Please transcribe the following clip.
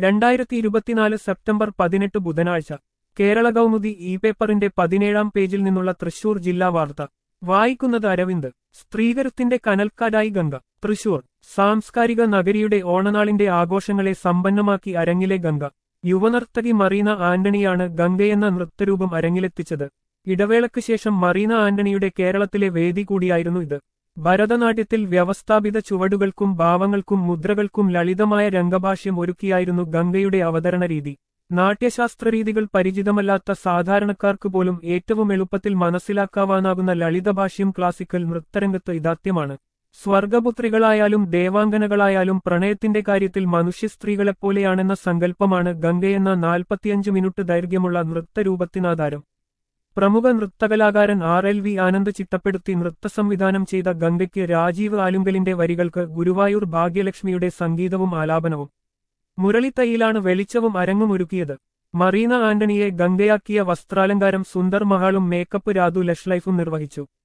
രണ്ടായിരത്തി ഇരുപത്തിനാല് സെപ്റ്റംബർ പതിനെട്ട് ബുധനാഴ്ച കേരള കൗമുദി ഇ പേപ്പറിന്റെ പതിനേഴാം പേജിൽ നിന്നുള്ള തൃശൂർ ജില്ലാ വാർത്ത വായിക്കുന്നത് അരവിന്ദ് സ്ത്രീകരത്തിന്റെ കനൽക്കാരായി ഗംഗ തൃശൂർ സാംസ്കാരിക നഗരിയുടെ ഓണനാളിന്റെ ആഘോഷങ്ങളെ സമ്പന്നമാക്കി അരങ്ങിലെ ഗംഗ യുവനർത്തകി മറീന ആന്റണിയാണ് ഗംഗയെന്ന നൃത്തരൂപം അരങ്ങിലെത്തിച്ചത് ഇടവേളയ്ക്ക് ശേഷം മറീന ആന്റണിയുടെ കേരളത്തിലെ വേദി കൂടിയായിരുന്നു ഇത് ഭരതനാട്യത്തിൽ വ്യവസ്ഥാപിത ചുവടുകൾക്കും ഭാവങ്ങൾക്കും മുദ്രകൾക്കും ലളിതമായ രംഗഭാഷ്യം ഒരുക്കിയായിരുന്നു ഗംഗയുടെ അവതരണ രീതി നാട്യശാസ്ത്രരീതികൾ പരിചിതമല്ലാത്ത സാധാരണക്കാർക്ക് പോലും ഏറ്റവും എളുപ്പത്തിൽ മനസ്സിലാക്കാവാനാകുന്ന ലളിതഭാഷ്യം ക്ലാസിക്കൽ നൃത്തരംഗത്ത് ഇതാത്യമാണ് സ്വർഗപുത്രികളായാലും ദേവാംഗനകളായാലും പ്രണയത്തിന്റെ കാര്യത്തിൽ മനുഷ്യ സ്ത്രീകളെപ്പോലെയാണെന്ന സങ്കല്പമാണ് ഗംഗയെന്ന നാൽപ്പത്തിയഞ്ച് മിനിറ്റ് ദൈർഘ്യമുള്ള നൃത്തരൂപത്തിനാധാരം പ്രമുഖ നൃത്തകലാകാരൻ ആർ എൽ വി ആനന്ദ് ചിട്ടപ്പെടുത്തി നൃത്തസംവിധാനം ചെയ്ത ഗംഗയ്ക്ക് രാജീവ് ആലുങ്കലിന്റെ വരികൾക്ക് ഗുരുവായൂർ ഭാഗ്യലക്ഷ്മിയുടെ സംഗീതവും ആലാപനവും മുരളിത്തൈയിലാണ് വെളിച്ചവും അരങ്ങും ഒരുക്കിയത് മറീന ആന്റണിയെ ഗംഗയാക്കിയ വസ്ത്രാലങ്കാരം സുന്ദർ മഹാളും മേക്കപ്പ് രാധു ലഷ്ലൈഫും നിർവഹിച്ചു